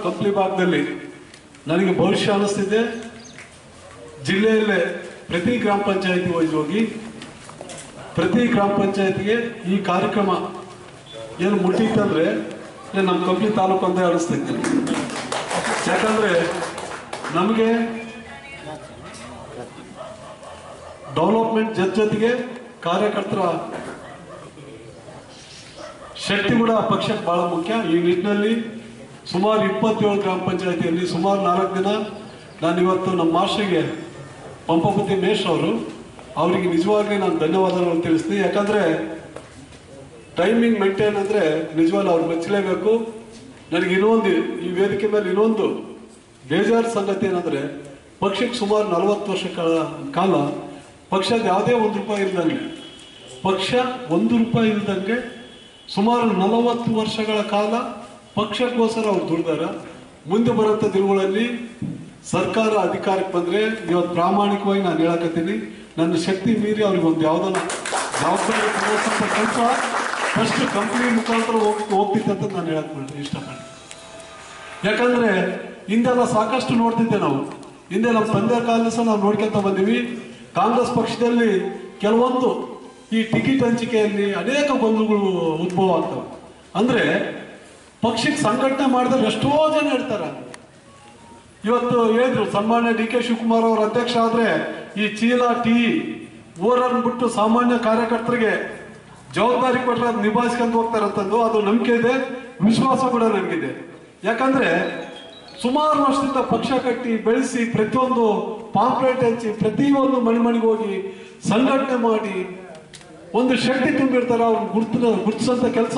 ಕಂಪ್ಲಿ ಭಾಗದಲ್ಲಿ ನನಗೆ ಭವಿಷ್ಯ ಅನಿಸ್ತಿದೆ ಜಿಲ್ಲೆಯಲ್ಲೇ ಪ್ರತಿ ಗ್ರಾಮ ಪಂಚಾಯತಿ ವೈಸ್ ಹೋಗಿ ಪ್ರತಿ ಗ್ರಾಮ ಪಂಚಾಯತಿಗೆ ಈ ಕಾರ್ಯಕ್ರಮ ಏನು ಮುಟ್ಟಿತ್ತಂದ್ರೆ ಅಂದ್ರೆ ನಮ್ಮ ಕಂಪ್ಲಿ ತಾಲೂಕು ಒಂದೇ ಅನಿಸ್ತೈತೆ ಯಾಕಂದ್ರೆ ನಮಗೆ ಡೆವಲಪ್ಮೆಂಟ್ ಜೊತೆ ಜೊತೆಗೆ ಕಾರ್ಯಕರ್ತರ ಶಕ್ತಿ ಕೂಡ ಪಕ್ಷಕ್ಕೆ ಬಹಳ ಮುಖ್ಯ ಈ ನಿಟ್ಟಿನಲ್ಲಿ ಸುಮಾರು ಇಪ್ಪತ್ತೇಳು ಗ್ರಾಮ ಪಂಚಾಯತಿಯಲ್ಲಿ ಸುಮಾರು ನಾಲ್ಕು ದಿನ ನಾನು ಇವತ್ತು ನಮ್ಮ ಮಾಸ್ಟರ್ಗೆ ಪಂಪಪತಿ ಮೇಷ್ ಅವರು ಅವರಿಗೆ ನಿಜವಾಗ್ಲೂ ನಾನು ಧನ್ಯವಾದಗಳನ್ನು ತಿಳಿಸ್ತೀನಿ ಯಾಕಂದ್ರೆ ಟೈಮಿಂಗ್ ಮೇಂಟೈನ್ ಅಂದ್ರೆ ನಿಜವಾಗ್ಲೂ ಅವ್ರು ಮೆಚ್ಚಲೇಬೇಕು ನನಗೆ ಇನ್ನೊಂದು ಈ ವೇದಿಕೆ ಮೇಲೆ ಇನ್ನೊಂದು ಬೇಜಾರು ಸಂಗತಿ ಏನಂದ್ರೆ ಪಕ್ಷಕ್ಕೆ ಸುಮಾರು ನಲವತ್ತು ವರ್ಷ ಕಾಲ- ಕಾಲ ಪಕ್ಷದ ಯಾವುದೇ ಒಂದು ರೂಪಾಯಿ ಇಲ್ದಂಗೆ ಪಕ್ಷ ಒಂದು ರೂಪಾಯಿ ಇಲ್ದಂಗೆ ಸುಮಾರು ನಲವತ್ತು ವರ್ಷಗಳ ಕಾಲ ಪಕ್ಷಕ್ಕೋಸ್ಕರ ಅವ್ರು ದುಡ್ದಾರ ಮುಂದೆ ಬರುವಂಥ ದಿನಗಳಲ್ಲಿ ಸರ್ಕಾರ ಅಧಿಕಾರಕ್ಕೆ ಬಂದ್ರೆ ಇವತ್ತು ಪ್ರಾಮಾಣಿಕವಾಗಿ ನಾನು ಹೇಳಕತ್ತೀನಿ ನನ್ನ ಶಕ್ತಿ ಮೀರಿ ಅವ್ರಿಗೆ ಒಂದು ಯಾವ್ದನ್ನ ಜವಾಬ್ದಾರಿ ಕೊಡುವಂಥ ಕೆಲಸ ಫಸ್ಟ್ ಕಂಪ್ನಿ ಮುಖಾಂತರ ಹೋಗ್ ಹೋಗ್ತಿತ್ತು ಅಂತ ನಾನು ಹೇಳಕ್ ಮಾಡ್- ಇಷ್ಟಪಡ್ತೀನಿ ಯಾಕಂದ್ರೆ ಹಿಂದೆಲ್ಲ ಸಾಕಷ್ಟು ನೋಡ್ತಿದ್ದೆ ನಾವು ಹಿಂದೆ ನಮ್ಮ ತಂದೆ ಕಾಲದ ಸಹ ನಾವು ನೋಡ್ಕೊಂತ ಬಂದಿವಿ ಕಾಂಗ್ರೆಸ್ ಪಕ್ಷದಲ್ಲಿ ಕೆಲವೊಂದು ಈ ಟಿಕೆಟ್ ಹಂಚಿಕೆಯಲ್ಲಿ ಅನೇಕ ಗೊಂದಲಗಳು ಉದ್ಭವ ಆಗ್ತವೆ ಅಂದ್ರೆ ಪಕ್ಷಕ್ಕೆ ಸಂಘಟನೆ ಮಾಡಿದ್ರೆ ಎಷ್ಟೋ ಜನ ಇರ್ತಾರೆ ಇವತ್ತು ಹೇಳಿದ್ರು ಸನ್ಮಾನ್ಯ ಡಿ ಕೆ ಶಿವಕುಮಾರ್ ಅವರ ಅಧ್ಯಕ್ಷ ಆದ್ರೆ ಈ ಚೀಲ ಟೀ ಊರನ್ನು ಬಿಟ್ಟು ಸಾಮಾನ್ಯ ಕಾರ್ಯಕರ್ತರಿಗೆ ಜವಾಬ್ದಾರಿ ಕೊಟ್ಟರೆ ಅದು ನಿಭಾಯಿಸ್ಕೊಂಡು ಹೋಗ್ತಾರಂತಂದು ಅದು ನಂಬಿಕೆ ಇದೆ ವಿಶ್ವಾಸ ಕೂಡ ನನಗಿದೆ ಯಾಕಂದ್ರೆ ಸುಮಾರು ವರ್ಷದಿಂದ ಪಕ್ಷ ಕಟ್ಟಿ ಬೆಳೆಸಿ ಪ್ರತಿಯೊಂದು ಪಾಂಪ್ಲೆಟ್ ಹಂಚಿ ಪ್ರತಿಯೊಂದು ಮನೆ ಮನೆಗೆ ಹೋಗಿ ಸಂಘಟನೆ ಮಾಡಿ ಒಂದು ಶಕ್ತಿ ತುಂಬಿರ್ತಾರೆ ಅವ್ರನ್ನ ಗುರ್ತ ಗುರ್ತಿಸೋಂಥ ಕೆಲಸ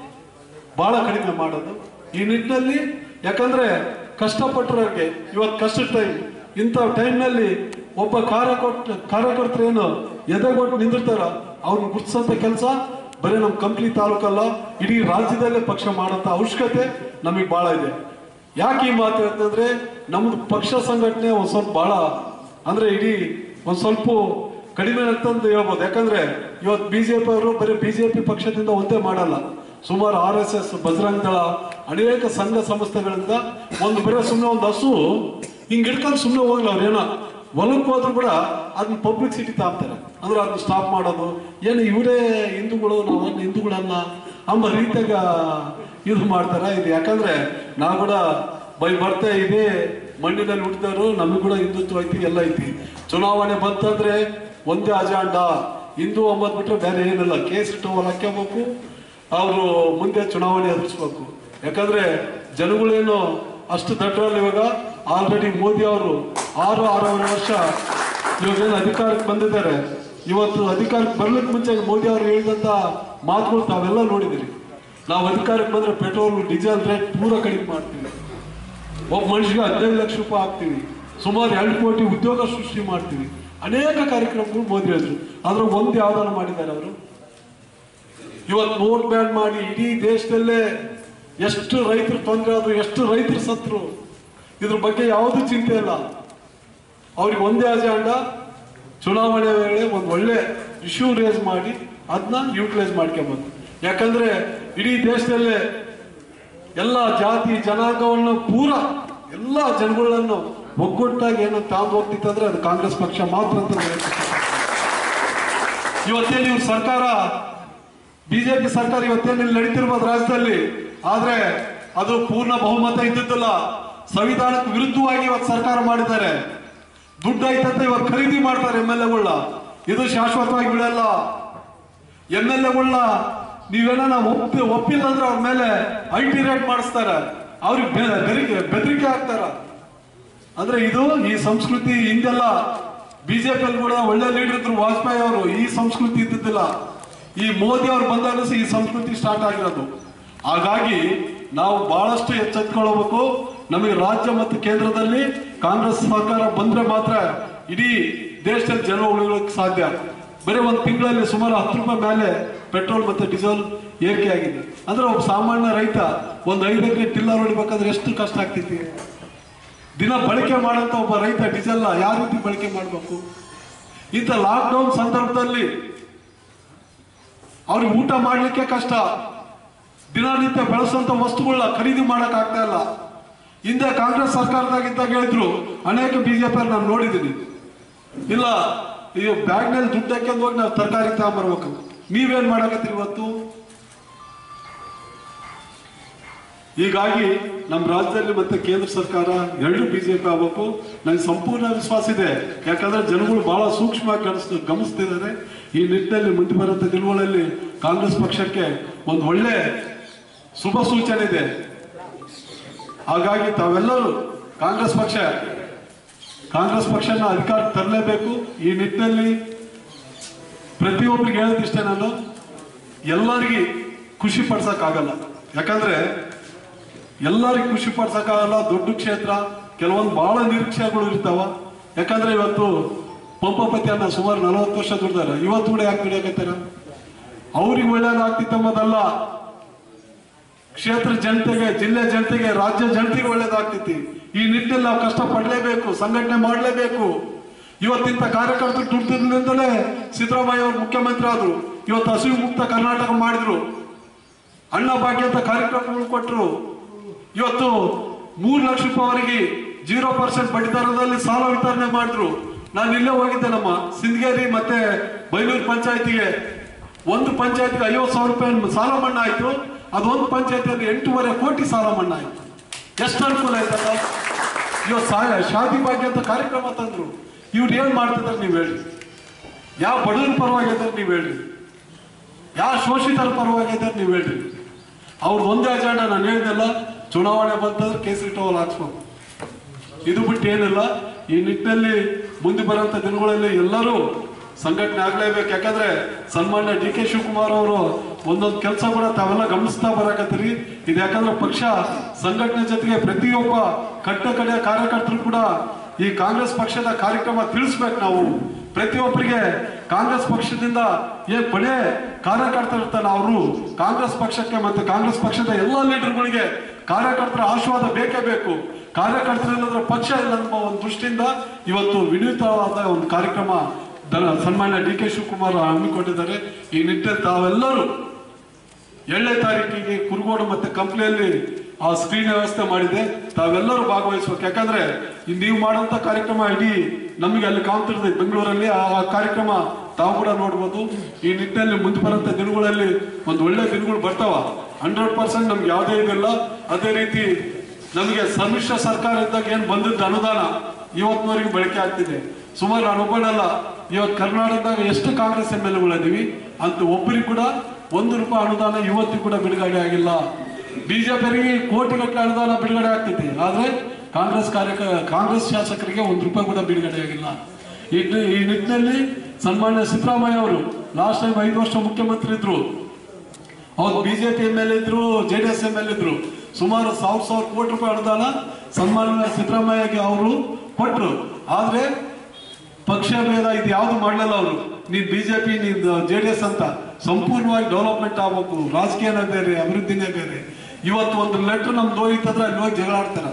ಬಹಳ ಕಡಿಮೆ ಮಾಡೋದು ಈ ನಿಟ್ಟಿನಲ್ಲಿ ಯಾಕಂದ್ರೆ ಕಷ್ಟಪಟ್ಟವ್ರಿಗೆ ಇವತ್ತು ಕಷ್ಟ ಟೈಮ್ ಇಂಥ ಟೈಮ್ನಲ್ಲಿ ಒಬ್ಬ ಕಾರ್ಯಕರ್ತ ಕಾರ್ಯಕರ್ತರು ಏನು ಎದೆಗೊಟ್ಟು ನಿಂದಿರ್ತಾರ ಅವ್ರನ್ನ ಗುರ್ತಿಸೋಂಥ ಕೆಲಸ ಬರೀ ನಮ್ಮ ಕಂಪ್ಲಿ ತಾಲೂಕಲ್ಲ ಇಡೀ ರಾಜ್ಯದಲ್ಲೇ ಪಕ್ಷ ಮಾಡೋಂಥ ಅವಶ್ಯಕತೆ ನಮಗೆ ಬಹಳ ಇದೆ ಯಾಕೆ ಈ ಮಾತು ಹೇಳ್ತಂದ್ರೆ ನಮ್ದು ಪಕ್ಷ ಸಂಘಟನೆ ಒಂದ್ ಸ್ವಲ್ಪ ಬಹಳ ಅಂದ್ರೆ ಇಡೀ ಒಂದ್ ಸ್ವಲ್ಪ ಕಡಿಮೆ ಅಂತಂದು ಹೇಳ್ಬೋದು ಯಾಕಂದ್ರೆ ಇವತ್ತು ಬಿಜೆಪಿ ಅವರು ಬರೀ ಬಿಜೆಪಿ ಪಕ್ಷದಿಂದ ಒಂದೇ ಮಾಡಲ್ಲ ಸುಮಾರು ಆರ್ ಎಸ್ ಎಸ್ ಬಜರಂಗ ದಳ ಅನೇಕ ಸಂಘ ಸಂಸ್ಥೆಗಳಿಂದ ಒಂದು ಬರೀ ಸುಮ್ಮನೆ ಒಂದು ಹಸು ಹಿಂಗ್ ಹಿಡ್ಕೊಂಡು ಸುಮ್ಮನೆ ಹೋಗ್ಲಿ ಅವ್ರು ಏನೋ ಹೊಲಕ್ಕೆ ಹೋದ್ರು ಕೂಡ ಅದನ್ನ ಪಬ್ಲಿಸಿಟಿ ತಾಪ್ತಾರೆ ಅಂದ್ರೆ ಅದನ್ನ ಸ್ಟಾಪ್ ಮಾಡೋದು ಏನು ಇವರೇ ಹಿಂದೂಗಳು ನಾವು ಹಿಂದೂಗಳನ್ನ ಅಂಬ ರೀತಿಯಾಗ ಇದು ಮಾಡ್ತಾರ ಇದು ಯಾಕಂದ್ರೆ ನಾವು ಕೂಡ ಬೈ ಬರ್ತಾ ಇದೆ ಮಣ್ಣಿನಲ್ಲಿ ಹುಟ್ಟಿದವರು ನಮಗೆ ಕೂಡ ಹಿಂದುತ್ವ ಐತಿ ಎಲ್ಲ ಐತಿ ಚುನಾವಣೆ ಬಂತಂದ್ರೆ ಒಂದೇ ಅಜಾಂಡ ಹಿಂದೂ ಅಂಬದ್ ಬಿಟ್ರೆ ಬೇರೆ ಏನಿಲ್ಲ ಕೇಸ್ ಇಟ್ಟು ಹಾಕ್ಕೋಬೇಕು ಅವರು ಮುಂದೆ ಚುನಾವಣೆ ಎದುರಿಸ್ಬೇಕು ಯಾಕಂದ್ರೆ ಜನಗಳೇನು ಅಷ್ಟು ದಟ್ಟರಲ್ಲಿ ಇವಾಗ ಆಲ್ರೆಡಿ ಮೋದಿ ಅವರು ಆರು ಆರೂವರೆ ವರ್ಷ ಇವಾಗ ಏನು ಅಧಿಕಾರಕ್ಕೆ ಬಂದಿದ್ದಾರೆ ಇವತ್ತು ಅಧಿಕಾರಕ್ಕೆ ಬರ್ಲಿಕ್ಕೆ ಮುಂಚೆ ಮೋದಿ ಅವರು ಹೇಳಿದಂತ ಮಾತುಗಳು ತಾವೆಲ್ಲ ನೋಡಿದಿರಿ ನಾವು ಅಧಿಕಾರಕ್ಕೆ ಬಂದ್ರೆ ಪೆಟ್ರೋಲ್ ಡೀಸೆಲ್ ರೇಟ್ ಪೂರ ಕಡಿಮೆ ಮಾಡ್ತೀವಿ ಒಬ್ಬ ಮನುಷ್ಯಗೆ ಹದಿನೈದು ಲಕ್ಷ ರೂಪಾಯಿ ಹಾಕ್ತೀವಿ ಸುಮಾರು ಎರಡು ಕೋಟಿ ಉದ್ಯೋಗ ಸೃಷ್ಟಿ ಮಾಡ್ತೀವಿ ಅನೇಕ ಕಾರ್ಯಕ್ರಮಗಳು ಮೋದಿ ಹೇಳಿದ್ರು ಆದ್ರೆ ಒಂದು ಯಾವ್ದಾನ ಮಾಡಿದ್ದಾರೆ ಅವರು ಇವತ್ತು ನೋಟ್ ಬ್ಯಾನ್ ಮಾಡಿ ಇಡೀ ದೇಶದಲ್ಲೇ ಎಷ್ಟು ರೈತರು ತೊಂದರೆ ಆದ್ರು ಎಷ್ಟು ರೈತರು ಸತ್ರು ಇದ್ರ ಬಗ್ಗೆ ಯಾವುದೂ ಚಿಂತೆ ಇಲ್ಲ ಅವ್ರಿಗೆ ಒಂದೇ ಅಜೆಂಡ ಚುನಾವಣೆ ವೇಳೆ ಒಂದು ಒಳ್ಳೆ ಇಶ್ಯೂ ರೇಸ್ ಮಾಡಿ ಅದನ್ನ ಯೂಟಿಲೈಸ್ ಮಾಡ್ಕೊಬೋದು ಯಾಕಂದ್ರೆ ಇಡೀ ದೇಶದಲ್ಲೇ ಎಲ್ಲ ಜಾತಿ ಜನಾಂಗವನ್ನು ಪೂರ ಎಲ್ಲ ಜನಗಳನ್ನು ಒಗ್ಗಟ್ಟಾಗಿ ಏನೋ ತಾಂದು ಹೋಗ್ತಿತ್ತಂದ್ರೆ ಅದು ಕಾಂಗ್ರೆಸ್ ಪಕ್ಷ ಮಾತ್ರ ಅಂತ ನಾನು ಹೇಳ್ತೀನಿ. ಇವತ್ತೇನು ಇವ್ರ ಸರ್ಕಾರ ಬಿಜೆಪಿ ಸರ್ಕಾರ ಇವತ್ತೇನು ಇಲ್ಲಿ ನಡೀತಿರ್ಬೋದು ರಾಜ್ಯದಲ್ಲಿ ಆದ್ರೆ ಅದು ಪೂರ್ಣ ಬಹುಮತ ಇದ್ದಿದ್ದಲ್ಲ ಸಂವಿಧಾನಕ್ಕೆ ವಿರುದ್ಧವಾಗಿ ಇವತ್ತು ಸರ್ಕಾರ ಮಾಡಿದ್ದಾರೆ ದುಡ್ಡು ಐತಂತ ಇವತ್ತು ಖರೀದಿ ಮಾಡ್ತಾರೆ ಎಂ ಎಲ್ ಎಗಳನ್ನ ಇದು ಶಾಶ್ವತವಾಗಿ ಬಿಡಲ್ಲ ಎಂ ಎಲ್ ಎಗಳನ್ನ ನೀವೇನ ಒಪ್ಪಿ ಒಪ್ಪಿಲ್ಲ ಅಂದ್ರೆ ಅವ್ರ ಮೇಲೆ ಐ ಟಿ ರೇಟ್ ಮಾಡಿಸ್ತಾರೆ ಅವ್ರಿಗೆ ಬೆ- ಬೆದರಿಕೆ ಬೆದರಿಕೆ ಹಾಕ್ತಾರ ಅಂದ್ರೆ ಇದು ಈ ಸಂಸ್ಕೃತಿ ಹಿಂದೆಲ್ಲ ಬಿಜೆಪಿಯಲ್ಲಿ ಕೂಡ ಒಳ್ಳೆ ಲೀಡರ್ ಇದ್ರು ವಾಜಪೇಯಿ ಅವರು ಈ ಸಂಸ್ಕೃತಿ ಇದ್ದಿದ್ದಿಲ್ಲ ಈ ಮೋದಿ ಅವ್ರು ಬಂದಾಗ ಸಹ ಈ ಸಂಸ್ಕೃತಿ ಸ್ಟಾರ್ಟ್ ಆಗಿರೋದು ಹಾಗಾಗಿ ನಾವು ಬಹಳಷ್ಟು ಎಚ್ಚೆತ್ಕೊಳ್ಬೇಕು ನಮಗೆ ರಾಜ್ಯ ಮತ್ತು ಕೇಂದ್ರದಲ್ಲಿ ಕಾಂಗ್ರೆಸ್ ಸರ್ಕಾರ ಬಂದ್ರೆ ಮಾತ್ರ ಇಡೀ ದೇಶದಲ್ಲಿ ಜನ ಉಳಿಯೋಕೆ ಸಾಧ್ಯ ಬರೀ ಒಂದು ತಿಂಗಳಲ್ಲಿ ಸುಮಾರು ಹತ್ತು ರೂಪಾಯಿ ಮೇಲೆ ಪೆಟ್ರೋಲ್ ಮತ್ತೆ ಡೀಸೆಲ್ ಏರಿಕೆ ಆಗಿದೆ ಅಂದ್ರೆ ಒಬ್ಬ ಸಾಮಾನ್ಯ ರೈತ ಒಂದು ಐದು ಎಕರೆ ಟಿಲ್ಲರ್ ಹೊಡಿಬೇಕಾದ್ರೆ ಎಷ್ಟು ಕಷ್ಟ ಆಗ್ತೈತಿ ದಿನ ಬಳಕೆ ಮಾಡಂತ ಒಬ್ಬ ರೈತ ಡೀಸೆಲ್ನ ಯಾವ ರೀತಿ ಬಳಕೆ ಮಾಡಬೇಕು ಇಂಥ ಲಾಕ್ಡೌನ್ ಸಂದರ್ಭದಲ್ಲಿ ಅವ್ರಿಗೆ ಊಟ ಮಾಡ್ಲಿಕ್ಕೆ ಕಷ್ಟ ದಿನನಿತ್ಯ ಬಳಸುವಂತ ವಸ್ತುಗಳನ್ನ ಖರೀದಿ ಮಾಡಕ್ ಆಗ್ತಾ ಇಲ್ಲ ಹಿಂದೆ ಕಾಂಗ್ರೆಸ್ ಸರ್ಕಾರದಾಗಿದ್ದಾಗ ಹೇಳಿದ್ರು ಅನೇಕ ಬಿಜೆಪಿ ನಾನು ನೋಡಿದ್ದೀನಿ ಇಲ್ಲ ಈ ಬ್ಯಾಗ್ನಲ್ಲಿ ದುಡ್ಡು ಹಾಕ್ಯಂದು ಹೋಗಿ ನಾವು ತರಕಾರಿ ತಗೊಂಬರ್ಬೇಕು ನೀವೇನ್ ಮಾಡಕತ್ತೀರಿ ಇವತ್ತು ಹೀಗಾಗಿ ನಮ್ಮ ರಾಜ್ಯದಲ್ಲಿ ಮತ್ತೆ ಕೇಂದ್ರ ಸರ್ಕಾರ ಎರಡು ಬಿಜೆಪಿ ಆಗಬೇಕು ನನಗೆ ಸಂಪೂರ್ಣ ವಿಶ್ವಾಸ ಇದೆ ಯಾಕಂದ್ರೆ ಜನಗಳು ಬಹಳ ಸೂಕ್ಷ್ಮವಾಗಿ ಗಮನಿಸ್ ಗಮನಿಸ್ತಿದ್ದಾರೆ ಈ ನಿಟ್ಟಿನಲ್ಲಿ ಮುಂದೆ ಬರುವಂತ ದಿನಗಳಲ್ಲಿ ಕಾಂಗ್ರೆಸ್ ಪಕ್ಷಕ್ಕೆ ಒಂದು ಒಳ್ಳೆ ಶುಭ ಸೂಚನೆ ಇದೆ ಹಾಗಾಗಿ ತಾವೆಲ್ಲರೂ ಕಾಂಗ್ರೆಸ್ ಪಕ್ಷ ಕಾಂಗ್ರೆಸ್ ಪಕ್ಷನ ಅಧಿಕಾರ ತರಲೇಬೇಕು ಈ ನಿಟ್ಟಿನಲ್ಲಿ ಪ್ರತಿಯೊಬ್ಬರಿಗೆ ಹೇಳೋದಿಷ್ಟೇ ನಾನು ಎಲ್ಲರಿಗೆ ಖುಷಿ ಪಡ್ಸಕ್ಕಾಗಲ್ಲ ಯಾಕಂದ್ರೆ ಎಲ್ಲರಿಗೂ ಖುಷಿ ಪಡ್ಸಕ್ಕಾಗಲ್ಲ ದೊಡ್ಡ ಕ್ಷೇತ್ರ ಕೆಲವೊಂದು ಬಹಳ ನಿರೀಕ್ಷೆಗಳು ಇರ್ತಾವ ಯಾಕಂದ್ರೆ ಇವತ್ತು ಪಂಪಪತಿಯನ್ನ ಸುಮಾರು ನಲವತ್ತು ವರ್ಷ ದುಡ್ದಾರೆ ಇವತ್ತು ಕೂಡ ಯಾಕೆ ದುಡಿಯಾಕತ್ತಾರ ಅವ್ರಿಗೆ ಒಳ್ಳೇದಾಗ್ತಿತ್ತಂಬುದಲ್ಲ ಕ್ಷೇತ್ರ ಜನತೆಗೆ ಜಿಲ್ಲೆ ಜನತೆಗೆ ರಾಜ್ಯ ಜನತೆಗೆ ಒಳ್ಳೇದಾಗ್ತೈತಿ ಈ ನಿಟ್ಟಿನಲ್ಲಿ ನಾವು ಕಷ್ಟ ಪಡಲೇಬೇಕು ಸಂಘಟನೆ ಮಾಡಲೇಬೇಕು ಇವತ್ತಿಂತ ಕಾರ್ಯಕರ್ತರು ದುಡ್ದಿದ್ರಿಂದಲೇ ಸಿದ್ದರಾಮಯ್ಯ ಅವರು ಮುಖ್ಯಮಂತ್ರಿ ಆದ್ರು ಇವತ್ತು ಹಸಿವು ಮುಕ್ತ ಕರ್ನಾಟಕ ಮಾಡಿದ್ರು ಅಣ್ಣ ಭಾಗ್ಯ ಅಂತ ಕಾರ್ಯಕ್ರಮಗಳು ಕೊಟ್ಟರು ಇವತ್ತು ಮೂರು ಲಕ್ಷ ರೂಪಾಯಿವರೆಗೆ ಜೀರೋ ಪರ್ಸೆಂಟ್ ಬಡ್ಡಿ ದರದಲ್ಲಿ ಸಾಲ ವಿತರಣೆ ಮಾಡಿದ್ರು ನಾನು ಇಲ್ಲೇ ಹೋಗಿದ್ದೆ ನಮ್ಮ ಸಿಂದಗೇರಿ ಮತ್ತೆ ಬೈಲೂರು ಪಂಚಾಯತಿಗೆ ಒಂದು ಪಂಚಾಯತ್ಗೆ ಐವತ್ತು ಸಾವಿರ ರೂಪಾಯಿ ಸಾಲ ಮನ್ನಾ ಆಯ್ತು ಅದೊಂದು ಪಂಚಾಯತಿಯಲ್ಲಿ ಎಂಟೂವರೆ ಕೋಟಿ ಸಾಲ ಮನ್ನಾ ಆಯ್ತು ಎಷ್ಟು ಅನುಕೂಲ ಆಯ್ತಲ್ಲ ಇವತ್ತು ಸಹಾಯ ಶಾದಿ ಭಾಗ್ಯ ಅಂತ ಕಾರ್ಯಕ್ರಮ ತಂದ್ರು ಇವ್ರು ಏನ್ ಮಾಡ್ತಿದ್ದಾರೆ ನೀವು ಹೇಳಿ ಯಾವ ಬಡವರ ಪರವಾಗಿದ್ದಾರೆ ನೀವು ಹೇಳಿ ಯಾವ ಶೋಷಿತರ ಪರವಾಗಿದ್ದಾರೆ ನೀವು ಹೇಳ್ರಿ ಅವ್ರದ್ದು ಒಂದೇ ಅಜೆಂಡಾ ನಾನು ಹೇಳಿದೆಲ್ಲ ಚುನಾವಣೆ ಬಂತಂದ್ರೆ ಕೇಸರಿ ಟವಲ್ ಹಾಕ್ಸ್ಬೇಕು ಇದು ಬಿಟ್ಟು ಏನಿಲ್ಲ ಈ ನಿಟ್ಟಿನಲ್ಲಿ ಮುಂದೆ ಬರುವಂತ ದಿನಗಳಲ್ಲಿ ಎಲ್ಲರೂ ಸಂಘಟನೆ ಆಗ್ಲೇಬೇಕು ಯಾಕಂದ್ರೆ ಸನ್ಮಾನ್ಯ ಡಿ ಕೆ ಶಿವಕುಮಾರ್ ಅವರು ಒಂದೊಂದು ಕೆಲಸ ಕೂಡ ತಾವೆಲ್ಲ ಗಮನಿಸ್ತಾ ಬರಾಕತ್ತೀರಿ ಇದು ಯಾಕಂದ್ರೆ ಪಕ್ಷ ಸಂಘಟನೆ ಜೊತೆಗೆ ಪ್ರತಿಯೊಬ್ಬ ಕಟ್ಟ ಕಡೆಯ ಕಾರ್ಯಕರ್ತರು ಕೂಡ ಈ ಕಾಂಗ್ರೆಸ್ ಪಕ್ಷದ ಕಾರ್ಯಕ್ರಮ ತಿಳಿಸ್ಬೇಕು ನಾವು ಪ್ರತಿಯೊಬ್ಬರಿಗೆ ಕಾಂಗ್ರೆಸ್ ಪಕ್ಷದಿಂದ ಏನ್ ಬಡೇ ಕಾರ್ಯಕರ್ತರು ಇರ್ತಾನೆ ಅವರು ಕಾಂಗ್ರೆಸ್ ಪಕ್ಷಕ್ಕೆ ಮತ್ತೆ ಕಾಂಗ್ರೆಸ್ ಪಕ್ಷದ ಎಲ್ಲ ಲೀಡರ್ಗಳಿಗೆ ಕಾರ್ಯಕರ್ತರ ಆಶೀರ್ವಾದ ಬೇಕೇ ಬೇಕು ಕಾರ್ಯಕರ್ತರಿಲ್ಲದ್ರೆ ಪಕ್ಷ ಇಲ್ಲ ಅನ್ನೋ ಒಂದು ದೃಷ್ಟಿಯಿಂದ ಇವತ್ತು ವಿನೂತವಾದ ಒಂದು ಕಾರ್ಯಕ್ರಮ ದ- ಸನ್ಮಾನ್ಯ ಡಿ ಕೆ ಶಿವಕುಮಾರ್ ಹಮ್ಮಿಕೊಂಡಿದ್ದಾರೆ ಈ ನಿಟ್ಟಿನಲ್ಲಿ ತಾವೆಲ್ಲರೂ ಏಳನೇ ತಾರೀಕಿಗೆ ಕುರುಗೋಡು ಮತ್ತೆ ಕಂಪ್ನಿಯಲ್ಲಿ ಆ ಸ್ಕ್ರೀನ್ ವ್ಯವಸ್ಥೆ ಮಾಡಿದೆ ತಾವೆಲ್ಲರೂ ಭಾಗವಹಿಸ್ಬೇಕು ಯಾಕಂದ್ರೆ ಈ ನೀವು ಮಾಡುವಂತ ಕಾರ್ಯಕ್ರಮ ಇಡೀ ನಮಗೆ ಅಲ್ಲಿ ಕಾಣ್ತಿರ್ತದೆ ಬೆಂಗಳೂರಲ್ಲಿ ಆ ಆ ಕಾರ್ಯಕ್ರಮ ತಾವು ಕೂಡ ನೋಡ್ಬೋದು ಈ ನಿಟ್ಟಿನಲ್ಲಿ ಮುಂದೆ ಬರುವಂತ ದಿನಗಳಲ್ಲಿ ಒಂದು ಒಳ್ಳೆ ದಿನಗಳು ಬರ್ತಾವ ಹಂಡ್ರೆಡ್ ಪರ್ಸೆಂಟ್ ನಮ್ಗೆ ಯಾವುದೇ ಇದಿಲ್ಲ ಅದೇ ರೀತಿ ನಮಗೆ ಸಮ್ಮಿಶ್ರ ಸರ್ಕಾರ ಇದ್ದಾಗ ಏನ್ ಬಂದಿದ್ದ ಅನುದಾನ ಇವತ್ತಿನವರೆಗೆ ಬಳಕೆ ಆಗ್ತಿದೆ ಸುಮಾರು ನಾನು ಒಬ್ಬನಲ್ಲ ಇವತ್ತು ಕರ್ನಾಟಕದಾಗ ಎಷ್ಟು ಕಾಂಗ್ರೆಸ್ ಎಂ ಎಲ್ ಎಗಳಿದೀವಿ ಅಂತ ಒಬ್ಬರಿಗೆ ಕೂಡ ಒಂದು ರೂಪಾಯಿ ಅನುದಾನ ಇವತ್ತಿಗೂ ಕೂಡ ಬಿಡುಗಡೆ ಆಗಿಲ್ಲ ಬಿಜೆಪಿಯವರಿಗೆ ಕೋಟಿಗಟ್ಟಲೆ ಅನುದಾನ ಬಿಡುಗಡೆ ಆಗ್ತೈತಿ ಆದ್ರೆ ಕಾಂಗ್ರೆಸ್ ಕಾರ್ಯಕ ಕಾಂಗ್ರೆಸ್ ಶಾಸಕರಿಗೆ ಒಂದು ರೂಪಾಯಿ ಕೂಡ ಬಿಡುಗಡೆ ಆಗಿಲ್ಲ ಈ ನಿ- ಈ ನಿಟ್ಟಿನಲ್ಲಿ ಸನ್ಮಾನ್ಯ ಸಿದ್ದರಾಮಯ್ಯ ಅವರು ಲಾಸ್ಟ್ ಟೈಮ್ ಐದು ವರ್ಷ ಮುಖ್ಯಮಂತ್ರಿ ಇದ್ರು ಅವ್ರು ಬಿಜೆಪಿ ಎಂ ಎಲ್ ಇದ್ರು J D S M L ಇದ್ರು ಸುಮಾರು ಸಾವಿರ ಸಾವಿರ ಕೋಟಿ ರೂಪಾಯಿ ಅನುದಾನ ಸನ್ಮಾನ್ಯ ಸಿದ್ದರಾಮಯ್ಯಗೆ ಅವರು ಕೊಟ್ರು ಆದ್ರೆ ಪಕ್ಷ ಭೇದ ಇದು ಯಾವ್ದು ಮಾಡಲಿಲ್ಲ ಅವರು ನೀನ್ ಬಿಜೆಪಿ ನೀನ್ ಜೆ ಡಿ ಎಸ್ ಅಂತ ಸಂಪೂರ್ಣವಾಗಿ ಡೆವಲಪ್ಮೆಂಟ್ ಆಗ್ಬೇಕು ರಾಜಕೀಯನೇ ಬೇರೆ ಅಭಿವೃದ್ಧಿನೇ ಬೇರೆ ಇವತ್ತು ಒಂದು ಲೆಟರ್ ನಮ್ದು ಹೋಗಿತ್ತಂದ್ರೆ ಅಲ್ಲಿ ಹೋಗಿ ಜಗಳ ಆಡ್ತಾರ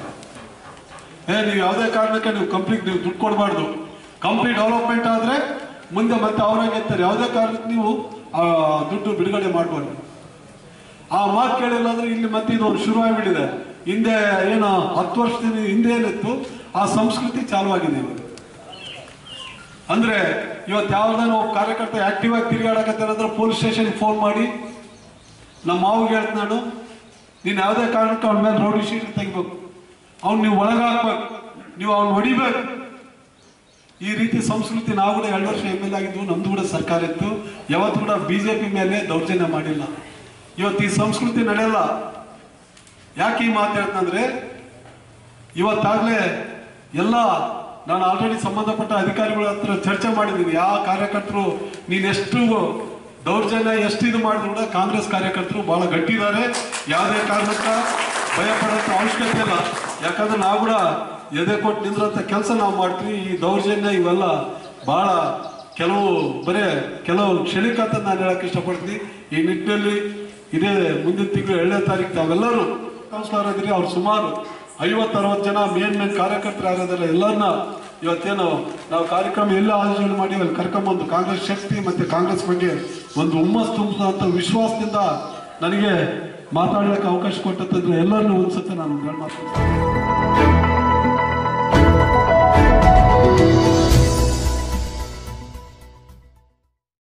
ಏ ನೀವು ಯಾವುದೇ ಕಾರಣಕ್ಕೆ ನೀವು ಕಂಪ್ನಿಗೆ ನೀವು ದುಡ್ಡು ಕೊಡಬಾರ್ದು ಕಂಪ್ನಿ ಡೆವಲಪ್ಮೆಂಟ್ ಆದ್ರೆ ಮುಂದೆ ಮತ್ತೆ ಅವರಾಗೆ ಇರ್ತಾರೆ ಯಾವುದೇ ಕಾರಣಕ್ಕೆ ನೀವು ಆ ದುಡ್ಡು ಬಿಡುಗಡೆ ಮಾಡಬಾರ್ದು ಆ ಮಾತು ಕೇಳಿಲ್ಲ ಅಂದ್ರೆ ಇಲ್ಲಿ ಮತ್ತೆ ಇದು ಒಂದು ಶುರುವಾಗಿಬಿಟ್ಟಿದೆ ಹಿಂದೆ ಏನು ಹತ್ತು ವರ್ಷದಿಂದ ಹಿಂದೆ ಏನಿತ್ತು ಆ ಸಂಸ್ಕೃತಿ ಚಾಲುವಾಗಿದೆ ಇವಾಗ ಅಂದ್ರೆ ಇವತ್ತು ಯಾವ್ದಾನ ಒಬ್ಬ ಕಾರ್ಯಕರ್ತ ಆಕ್ಟಿವ್ ಆಗಿ ತಿರುಗಾಡಕತ್ತಾರ ಅಂದ್ರೆ ಪೊಲೀಸ್ ಸ್ಟೇಷನ್ ಫೋನ್ ಮಾಡಿ ನಮ್ಮ ಮಾವಿಗೆ ಹೇಳ್ತ ನಾನು ನೀನು ಯಾವುದೇ ಕಾರಣಕ್ಕೆ ಅವನ ಮೇಲೆ ರೌಡಿ ಶೀಟ್ ತೆಗಿಬೇಕು ಅವ್ನು ನೀವು ಒಳಗೆ ಹಾಕ್ಬೇಕು ನೀವು ಅವ್ನು ಹೊಡಿಬೇಕು ಈ ರೀತಿ ಸಂಸ್ಕೃತಿ ನಾವು ಕೂಡ ಎರಡು ವರ್ಷ ಎಮ್ ಎಲ್ ಆಗಿದ್ವು ನಮ್ದು ಕೂಡ ಸರ್ಕಾರ ಇತ್ತು ಯಾವತ್ತು ಕೂಡ ಬಿಜೆಪಿ ಮೇಲೆ ದೌರ್ಜನ್ಯ ಮಾಡಿಲ್ಲ ಇವತ್ತು ಈ ಸಂಸ್ಕೃತಿ ನಡೆಯಲ್ಲ ಯಾಕೆ ಈ ಮಾತು ಹೇಳ್ತಂದ್ರೆ ಇವತ್ತಾಗ್ಲೇ ಎಲ್ಲ ನಾನು ಆಲ್ರೆಡಿ ಸಂಬಂಧಪಟ್ಟ ಅಧಿಕಾರಿಗಳ ಹತ್ರ ಚರ್ಚೆ ಮಾಡಿದ್ದೀನಿ ಯಾವ ಕಾರ್ಯಕರ್ತರು ನೀನ್ ಎಷ್ಟು ದೌರ್ಜನ್ಯ ಎಷ್ಟು ಇದು ಮಾಡಿದ್ರು ಕೂಡ ಕಾಂಗ್ರೆಸ್ ಕಾರ್ಯಕರ್ತರು ಬಹಳ ಗಟ್ಟಿದ್ದಾರೆ ಯಾವುದೇ ಕಾರಣಕ್ಕ ಭಯ ಪಡೋಂಥ ಅವಶ್ಯಕತೆ ಇಲ್ಲ ಯಾಕಂದ್ರೆ ನಾವು ಕೂಡ ಎದೆ ಕೊಟ್ಟು ನಿಂದ್ರಂತ ಕೆಲಸ ನಾವು ಮಾಡ್ತೀವಿ ಈ ದೌರ್ಜನ್ಯ ಇವೆಲ್ಲ ಬಹಳ ಕೆಲವು ಬರೇ ಕೆಲವು ಕ್ಷಣಿಕ ಅಂತ ನಾನು ಹೇಳಕ್ ಇಷ್ಟಪಡ್ತೀನಿ ಈ ನಿಟ್ಟಿನಲ್ಲಿ ಇದೇ ಮುಂದಿನ ತಿಂಗಳು ಏಳನೇ ತಾರೀಕು ತಾವೆಲ್ಲರೂ ಕೌನ್ಸಿಲರ್ ಇದ್ರಿ ಅವ್ರು ಸುಮಾರು ಐವತ್ತು ಅರವತ್ತು ಜನ ಮೇನ್ ಮೇನ್ ಕಾರ್ಯಕರ್ತರು ಆಗಿದ್ದಾರೆ ಎಲ್ಲರನ್ನ ಇವತ್ತೇನು ನಾವು ಕಾರ್ಯಕ್ರಮ ಎಲ್ಲ ಆಯೋಜನೆ ಮಾಡಿ ಅಲ್ಲಿ ಕರ್ಕೊಂಬಂದು ಕಾಂಗ್ರೆಸ್ ಶಕ್ತಿ ಮತ್ತೆ ಕಾಂಗ್ರೆಸ್ ಬಗ್ಗೆ ಒಂದು ಹುಮ್ಮಸ್ ತುಂಬುವಂತ ವಿಶ್ವಾಸದಿಂದ ನನಗೆ ಮಾತಾಡ್ಲಿಕ್ಕೆ ಅವಕಾಶ ಕೊಟ್ಟಂದ್ರೆ ಎಲ್ಲರನ್ನೂ ಒಂದ್ಸತಿ ನಾನು ಮಾತಾಡ್ತೀನಿ